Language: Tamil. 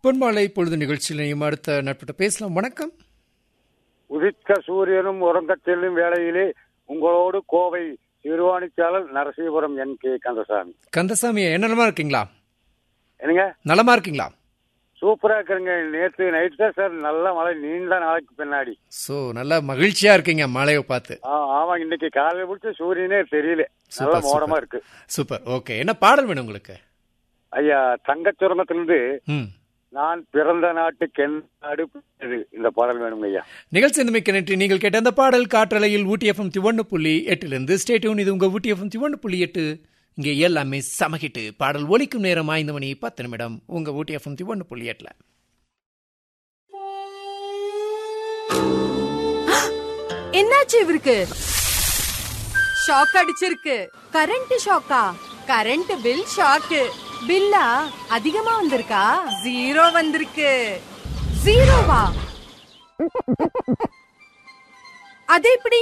பொன்மாலை பொழுது நிகழ்ச்சியிலையும் அடுத்த நட்பட்ட பேசலாம் வணக்கம் உதித்த சூரியனும் உறங்கச் செல்லும் வேளையிலே உங்களோடு கோவை சிறுவாணிச்சாளர் நரசீபுரம் என் கே கந்தசாமி கந்தசாமி என்ன நலமா இருக்கீங்களா என்னங்க நலமா இருக்கீங்களா சூப்பரா இருக்கிறங்க நேற்று நைட் தான் சார் நல்ல மழை நீண்ட நாளைக்கு பின்னாடி ஸோ நல்லா மகிழ்ச்சியா இருக்கீங்க மழையை பார்த்து ஆ, ஆமா இன்னைக்கு காலையில பிடிச்ச சூரியனே தெரியல நல்ல சூப்பர், மோடமா சூப்பர். இருக்கு சூப்பர் ஓகே என்ன பாடல் வேணும் உங்களுக்கு ஐயா தங்கச் சுரங்கத்திலிருந்து ம் நான் பிறந்த நாட்டுக்கு நாடு இது இந்த பாடல் வேணுங்க ஐயா நிகழ்ச்சி மிக்க நன்றி நீங்கள் கேட்ட அந்த பாடல் காற்றலையில் ஊட்டி எஃப்எம் ஒன்று புள்ளி எட்டுலேருந்து ஸ்டேட்யூன் இது உங்க ஊட்டி எஃப்எம் ஒன்று புள்ளி எட்டு இங்கே எல்லாமே சமகிட்டு பாடல் ஒலிக்கும் நேரம் ஐந்து மணி பத்து நிமிடம் உங்க ஊட்டி எஃப்எம் ஒன்று புள்ளி எட்டுல என்னாச்சு இவருக்கு ஷாக் அடிச்சிருக்கு கரண்ட் ஷாக்கா கரண்ட் பில் ஷாக்கு பில்லா அதிகமா வந்திருக்கா ஜீரோ வந்திருக்கு ஜீரோவா அது எப்படி